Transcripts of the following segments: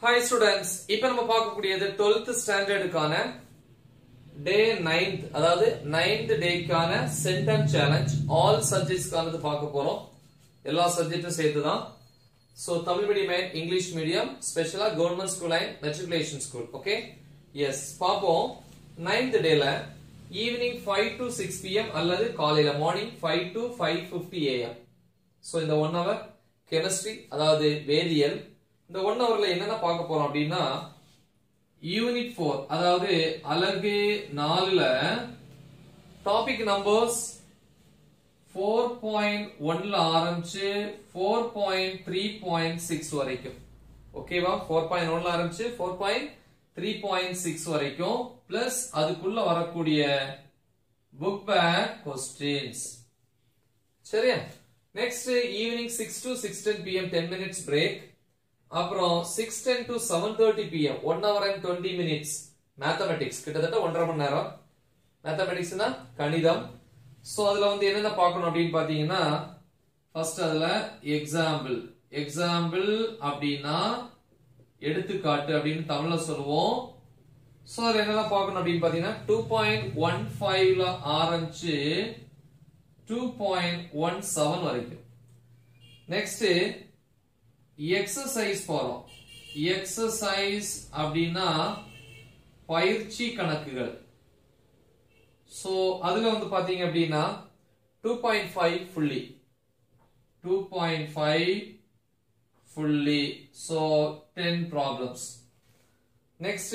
hi students இப்போ நம்ம பார்க்கக்கூடியது 12th ஸ்டாண்டர்டுக்கான டே நைன்த் அதாவது நைன்த் டேக்கான சென்டென்ஸ் சேலஞ்ச் ஆல் சப்ஜெக்ட்ஸ்க்கானது பார்க்க போறோம் எல்லா சப்ஜெக்டும் சேர்த்து தான் so Tamil medium English medium ஸ்பெஷலா government school and matriculation school okay yes பார்ப்போம் நைன்த் டேல evening five to six PM அல்லது காலையில morning five to five fifty AM so இந்த ஒன் ஹவர் கெமிஸ்ட்ரி அதாவது வேதியியல் இந்த ஒன் ஹவர்ல என்னென்ன பார்க்க போறோம் அப்படின்னா யூனிட் ஃபோர் அதாவது அலகு நாலுல டாபிக் நம்பர்ஸ் ஃபோர் பாயிண்ட் ஒன்ல ஆரம்பிச்சு four point three point six வரைக்கும் ஓகேவா ஃபோர் பாயிண்ட் ஒன்ல ஆரம்பிச்சு four point three point six வரைக்கும் பிளஸ் அதுக்குள்ள வரக்கூடிய புக் பேக் கொஸ்டின்ஸ் சரியா next evening six to six ten PM ten minutes break அப்புறம் six ten to seven thirty PM one hour and twenty minutes mathematics கிட்டத்தட்ட ஒன்றரை மணி நேரம் மேத்தமெட்டிக்ஸ்னா கணிதம் so அதுல வந்து என்னென்ன பார்க்கணும் அப்படின்னு பாத்தீங்கன்னா ஃபர்ஸ்ட் அதுல எக்ஸாம்பிள் எக்ஸாம்பிள் அப்படின்னா எடுத்துக்காட்டு அப்படின்னு தமிழ்ல சொல்லுவோம் ஸோ அதுல என்னெல்லாம் பார்க்கணும் அப்படின்னு பாத்தீங்கன்னா டூ பாயிண்ட் ஒன் ஃபைவ்ல ஆரம்பிச்சு டூ பாயிண்ட் ஒன் செவன் வரைக்கும் நெக்ஸ்ட் எக்ஸசைஸ் போறோம் எக்ஸசைஸ் அப்படின்னா பயிற்சி கணக்குகள் சோ அதுல வந்து பாத்தீங்க அப்படின்னா two point five fully two point five fully so ten problems next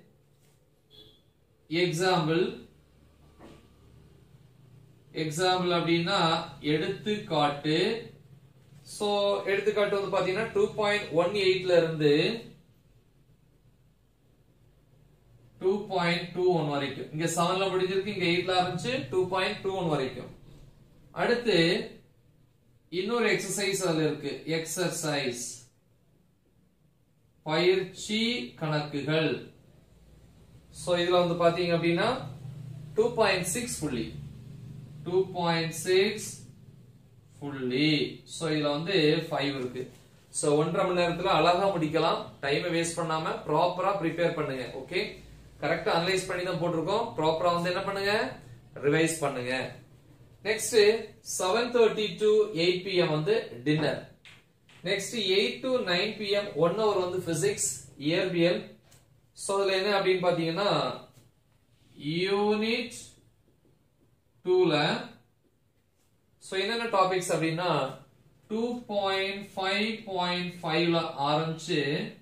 example example அப்படின்னா எடுத்துக்காட்டு சோ எடுத்துக்காட்டு வந்து பாத்தீங்கன்னா டூ பாயிண்ட் ஒன் எயிட்ல இருந்து டூ பாயிண்ட் டூ ஒன் வரைக்கும் இங்க செவன்ல முடிஞ்சிருக்கு இங்க எயிட்ல ஆரம்பிச்சு டூ பாயிண்ட் டூ ஒன் வரைக்கும் அடுத்து இன்னொரு எக்ஸசைஸ் அதுல இருக்கு எக்ஸசைஸ் பயிற்சி கணக்குகள் சோ இதுல வந்து பாத்தீங்க அப்படின்னா டூ பாயிண்ட் சிக்ஸ் புள்ளி two point six fully so இதுல வந்து ஃபைவ் இருக்கு ஸோ ஒன்றரை மணி நேரத்துல அழகா முடிக்கலாம் டைமை வேஸ்ட் பண்ணாம ப்ராப்பரா ப்ரிப்பேர் பண்ணுங்க ஓகே கரெக்டா அனலைஸ் பண்ணி தான் போட்டிருக்கோம் ப்ராப்பரா வந்து என்ன பண்ணுங்க ரிவைஸ் பண்ணுங்க next seven thirty to eight PM வந்து dinner next eight to nine PM one hour வந்து பிசிக்ஸ் இயற்பியல் ஸோ அதுல என்ன அப்படின்னு பாத்தீங்கன்னா யூனிட் டூல ஸோ என்னென்ன டாபிக்ஸ் அப்படின்னா டூ பாயிண்ட் ஃபைவ் பாயிண்ட் ஃபைவ்ல ஆரம்பிச்சு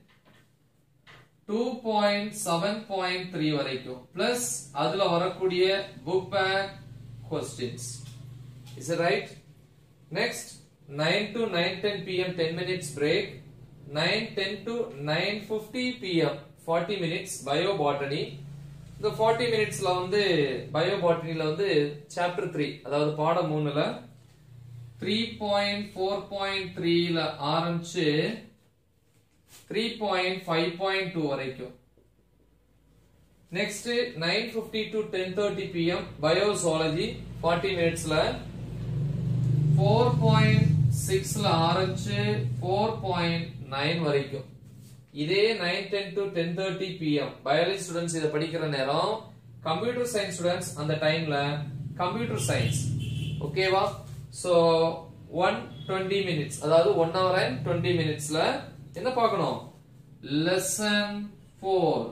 two point seven point three வரைக்கும் பிளஸ் அதுல வரக்கூடிய book back questions is right next nine to nine ten PM ten minutes break nine ten to nine fifty PM forty minutes bio botany இந்த forty மினிட்ஸ்ல வந்து bio பாட்டனில வந்து chapter three அதாவது பாடம் மூணுல த்ரீ பாயிண்ட் ஃபோர் பாயிண்ட் த்ரீல ஆரம்பிச்சு three point five point two வரைக்கும் next nine fifty to ten thirty PM biology forty மினிட்ஸ்ல ஃபோர் பாயிண்ட் சிக்ஸ்ல ஆரம்பிச்சு ஃபோர் பாயிண்ட் நைன் வரைக்கும் இதே nine ten to ten thirty PM biology students இதை படிக்கிற நேரம் கம்ப்யூட்டர் சயின்ஸ் ஸ்டூடெண்ட்ஸ் அந்த டைம்ல கம்ப்யூட்டர் சயின்ஸ் ஓகேவா சோ ஒன் டுவெண்ட்டி மினிட்ஸ் அதாவது ஒன் ஹவர் அண்ட் டுவெண்ட்டி மினிட்ஸ்ல என்ன பார்க்கணும் லெசன் ஃபோர்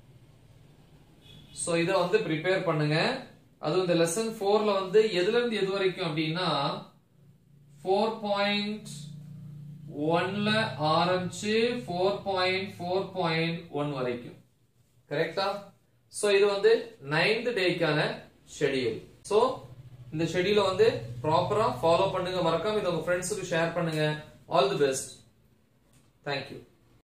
சோ இதை வந்து ப்ரிப்பேர் பண்ணுங்க அதுவும் இந்த லெசன் ஃபோர்ல வந்து எதுல இருந்து எது வரைக்கும் அப்படின்னா ஃபோர் பாயிண்ட் ஒன்ல ஆரம்பிச்சு four point four point one வரைக்கும் கரெக்டா சோ இது வந்து நைன்த் டேக்கான ஷெடியூல் சோ இந்த ஷெடியூல வந்து ப்ராப்பரா ஃபாலோ பண்ணுங்க மறக்காம இதை உங்க ஃப்ரெண்ட்ஸுக்கு ஷேர் பண்ணுங்க ஆல் தி பெஸ்ட் தேங்க்யூ